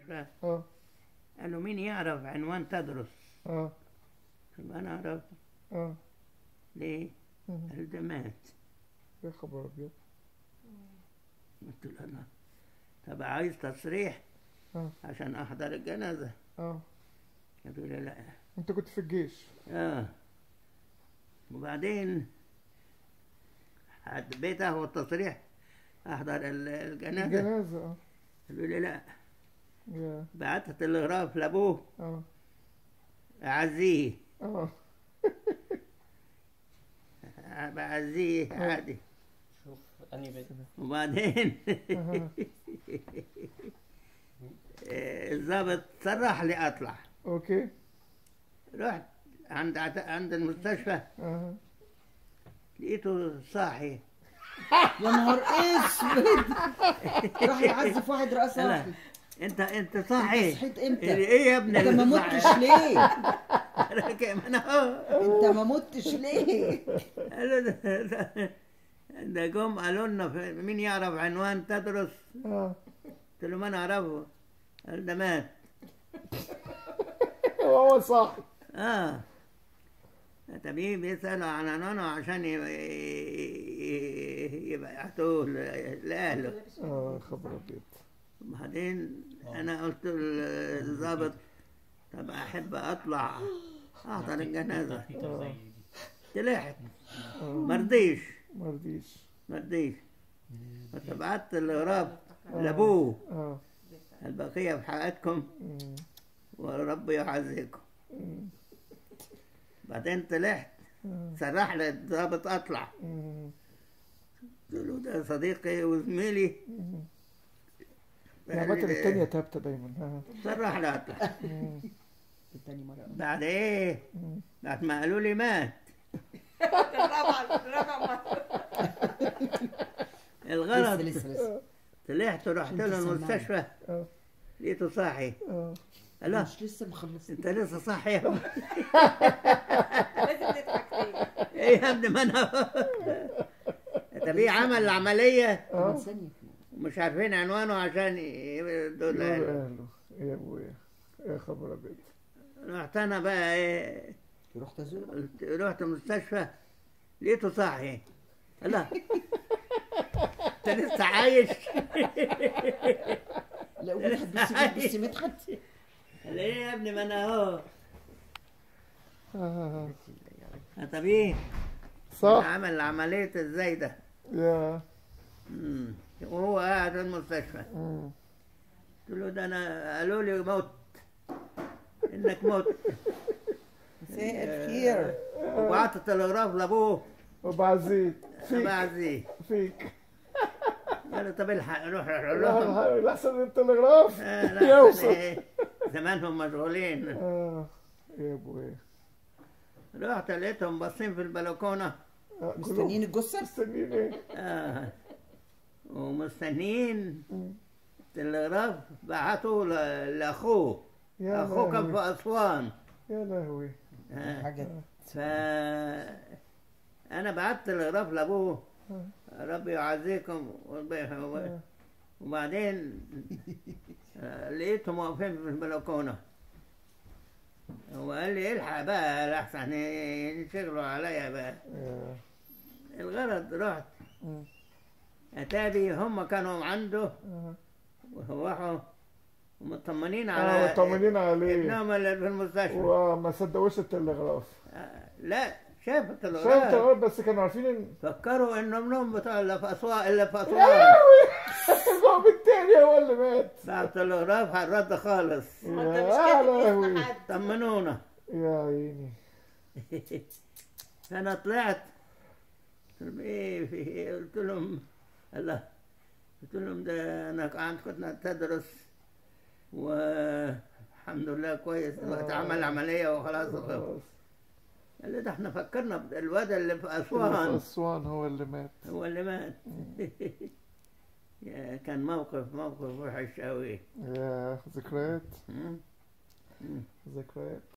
المستشفى اه قالوا مين يعرف عنوان تدرس اه قلت له انا اعرف اه ليه مم. قال ده مات يا خبر ابيض قلت له انا طب عايز تصريح اه عشان احضر الجنازه اه قالوا لي لا انت كنت في الجيش اه وبعدين حبيت اخد تصريح احضر ال- الجنازه الجنازة اه قالوا لي لا يا بعت تلغراف لابوه اه اعزيه اه بعزيه عادي شوف اني بيت وبعدين أها. الضابط صرح لي اطلع اوكي رحت عند عند المستشفى اه لقيته صاحي يا نهار اسود راح يعزف واحد رأس لا واحد انت انت صاحي صحيت امتى؟ ايه يا ابني انت ما اللي متش صاحي؟ ليه؟ راكب انا اهو انت ما متش ليه؟ قالوا ده- ده- ده جم قالوا لنا في- مين يعرف عنوان تدرس اه قلت له ما نعرفه قال ده مات هو صح اه طبيب بيسألوا عن عنوانه عشان ي- ي- يبعتوه ل- لأهله اه خبر ابيض وبعدين أنا قلت للضابط طب أحب أطلع أحضر الجنازة زي دي طلعت اه مرضيش مرضيش مرضيش فبعت الغراب لأبوه اه البقية في حياتكم مم. ورب يعزيكم مم. بعدين طلعت آه. سرح لي الضابط أطلع مم. قلت له ده صديقي وزميلي مم. النعمات التانية ثابتة دايما ها صرح لي اطلع مم. التاني مرة بعد ايه مم. بعد ما قالوا لي مات لسه الغرض لسه لسه طلعت ورحت عشان له تسمعني. المستشفى اه لقيته صاحي اه قال له مش لسه مخلص انت لسه صاحي يا ابني لازم نضحك تاني ايه يا ابني ما انا طب ايه عمل العمليه اه ثانية ومش عارفين عنوانه عشان يدوا يقولوا له اهله يا ابويا يا خبر ابيض رحت انا بقى ايه رحت ازور قلت- رحت المستشفى لقيته صاحي قال له انت لسه عايش لا ومدحت بس بس مدحت قال ايه يا ابني ما انا اهو آه. طب ايه صح عمل عملية الزايدة يا مم. وهو قاعد في المستشفى مم. قلت له ده انا قالوا لي موت انك موت مساء الخير وبعت تلغراف لابوه وبعزيز فيك بعزيه فيك قال له طب الحق روح روح لهم لا لحسن التلغراف آه، لا يوصل إيه، زمانهم مشغولين اه يا ابويا رحت لقيتهم باصين في البلكونة آه، كلهم مستنيين الجثة مستنيين ايه آه. ومستنيين مم. تلغراف بعته ل- لاخوه يا اخوه كان في لهوي اسوان يا لهوي آه. حاجة ف انا بعت تلغراف لابوه آه. ربي يعزيكم وب- وبعدين آه، لقيتهم واقفين في البلكونه وقال لي الحق بقى لحسن ينشغلوا عليا بقى يا الغرض رحت مم. اتابي هم كانوا عنده آه. وروحوا ومطمنين اه على مطمنين عليه ابنهم اللي في المستشفى وما صدقوش التلغراف آه، لا شاف شايف التلغراف التلغراف بس كانوا عارفين ان فكروا ان ابنهم بتوع اللي في اسوان اللي في يا اسوان لهوي الرعب التاني هو اللي مات بعد التلغراف هالرد خالص ما انت يا مش كاتب لهوي اسم حد طمنونا يا عيني انا طلعت قلت لهم ايه في ايه قلت لهم الله قلت لهم ده انا كنت كنت تدرس والحمد لله كويس دلوقتي عمل عمليه وخلاص خلاص قال لي ده احنا فكرنا الواد اللي في اللي في اسوان اسوان هو اللي مات هو اللي مات يا كان موقف موقف وحش قوي يا ذكريات ذكريات